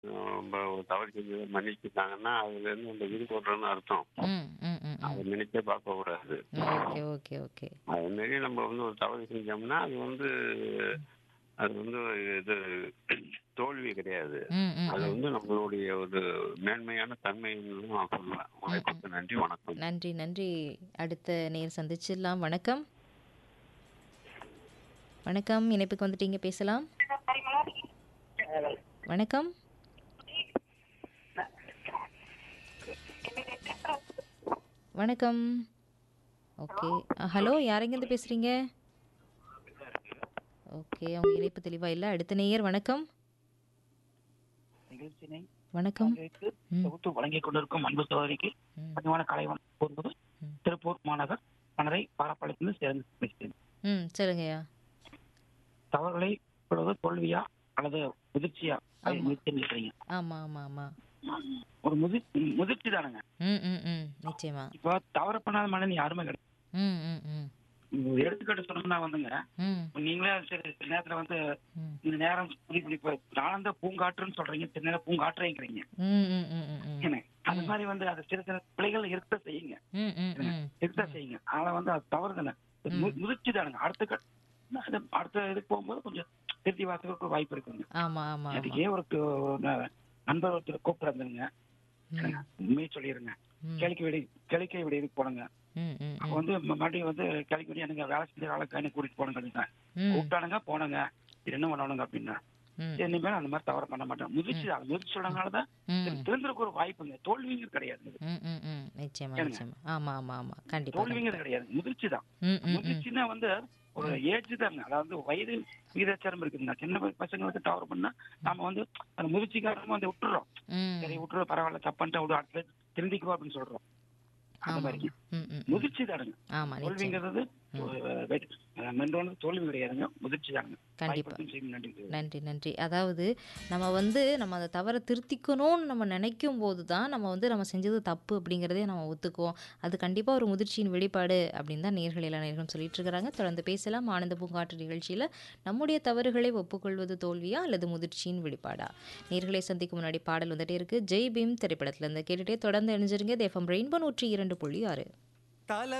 நம்ம ஒரு தவறு செஞ்சு மன்னிச்சுட்டாங்கன்னா அதுலேருந்து நம்ம இது போடுறோன்னு அர்த்தம் ம் ம் ம் ம் அதை நினைச்சே பார்க்கக்கூடாது ஓகே ஓகே ஓகே அதுமாரி நம்ம வந்து ஒரு தவறு செஞ்சோம்னா அது வந்து அது வந்து இது தோல்வி கிடையாது ம் ம் அது வந்து நம்மளுடைய ஒரு மேன்மையான தன்மைன்னு நான் சொல்லுவேன் வாய்ப்புக்கு நன்றி வணக்கம் நன்றி நன்றி அடுத்த நேர் சந்திச்சிடலாம் வணக்கம் வணக்கம் இணைப்புக்கு வந்துட்டீங்க பேசலாம் வணக்கம் வணக்கம் ஓகே ஹலோ யாரெங்கேருந்து பேசுகிறீங்க ஓகே அவங்க இணைப்பு தெளிவாக இல்லை அடுத்த நேயர் வணக்கம் நிகழ்ச்சியினை வணக்கம் பங்கேற்று ம். தொகுத்து வழங்கிக் கொண்டிருக்கும் அன்பு சகோதரிக்கு ம். பணிவான கலை வணக்கம் கூறுவது ம். திருப்பூர் மாநகர் மனதை பாரப்பாளையத்திலிருந்து சேர்ந்து பேசுகிறேன் ம் சொல்லுங்கய்யா தவறுகளை இப்பொழுது தோல்வியா அல்லது முதிர்ச்சியா அதை ஆமா. முயற்சி இருக்கிறீங்க ஆமாம் ஆமாம் ஆமாம் ஒரு முதிர் முதிர்ச்சி தானுங்க ம் ம் ம் நிச்சயமா இப்போ தவறு பண்ணாத மனிதன் யாருமே கிடையாது ம் ம் ம் ஒரு எடுத்துக்காட்டு சொல்லணும்னா வந்துங்க ம் நீங்களே சரி சில நேரத்துல வந்து ம் இந்த நேரம் புடி பிடிப்பு ஆனந்த பூங்காற்றுன்னு சொல்றீங்க சில நேரம் பூங்காற்றுறீங்கிறீங்க ம் ம் ம் ம் ம் என்ன அது மாதிரி வந்து அது சிறு சிறு பிள்ளைகள் இருக்க செய்யுங்க ம் ம் ம் இருக்க செய்யுங்க ஆனா வந்து அது தவறு தானே மு- முதிர்ச்சி தானுங்க அடுத்த கட் அது அடுத்த இதுக்கு போகும்போது கொஞ்சம் திருத்தி வாசலுக்கு வாய்ப்பு இருக்குங்க ஆமா ஆமா ஆமா அதுக்கே ஒரு கு- ந- நண்பர் ஒருத்தர் கூப்பிடுறாங்க ம் உண்மையை சொல்லிடுங்க ம் கேளிக்கை வீடு கேளிக்கை வீடு இதுக்கு போனங்க ம் ம் அப்ப வந்து ம- மறுபடியும் வந்து கேளிக்கை வீடு எனக்கு வேலை செஞ்ச ஆளை கையில கூட்டிட்டு போனங்க ம் கூப்பிட்டானுங்க போனங்க இது என்ன பண்ணணுங்க அப்படின்னா ம் சரி, இனிமேல் அந்த மாதிரி தவறு பண்ண மாட்டேன் முதிர்ச்சி தான் முதிர்ச்சி சொல்றதுனாலதான் ம் திருந்துறதுக்கு ஒரு வாய்ப்புங்க தோல்விங்கிறது கிடையாது ம் ம் ம் நிச்சயமா கேளுங்க. நிச்சயமா ஆமா ஆமா ஆமா கண்டிப்பா தோல்விங்கிறது கிடையாது முதிர்ச்சி தான் ம் ம் ம் முதிர்ச்சின்னா வந்து ஒரு ஏஜ் தாங்க அதாவது வயது விகிதாச்சாரம் இருக்குங்க சின்ன பசங்க வந்து தவறு பண்ணா நாம வந்து அந்த முதிர்ச்சிக்காரமா வந்து விட்டுறோம் ம் சரி விட்டுறோம் பரவாயில்ல தப்புன்ட்டு விடு அடுத்த திருந்திக்குவோம் அப்படின்னு சொல்றோம் அந்த ஆமா மாதிரி ம் ம் ம். முதிர்ச்சி தானுங்க ஆமா நிச்சயம் தோல்விங்கிறது மென்றோனது தோல்வி கிடையாதுங்க முதிர்ச்சி தானுங்க கண்டிப்பா. வாய்ப்புக்கு செய்யும் நன்றி நன்றி நன்றி அதாவது நம்ம வந்து நம்ம அந்த தவறை திருத்திக்கணும்னு நம்ம நினைக்கும் போது தான் நம்ம வந்து நம்ம செஞ்சது தப்பு அப்படிங்கிறதே நம்ம ஒத்துக்குவோம் அது கண்டிப்பாக ஒரு முதிர்ச்சியின் வெளிப்பாடு அப்படின்னு தான் நேர்கள் எல்லா நேர்களும் சொல்லிட்டு இருக்கிறாங்க தொடர்ந்து பேசலாம் ஆனந்த பூங்காற்று நிகழ்ச்சியில் நம்முடைய தவறுகளை ஒப்புக்கொள்வது தோல்வியா அல்லது முதிர்ச்சியின் வெளிப்பாடா நேர்களை சந்திக்கும் முன்னாடி பாடல் வந்துட்டே இருக்கு ஜெய் பீம் திரைப்படத்துல இருந்து கேட்டுட்டே தொடர்ந்து இணைஞ்சிருங்க தேஃபம் ரெயின்போ நூற்றி இரண்டு புள்ளி ஆறு தல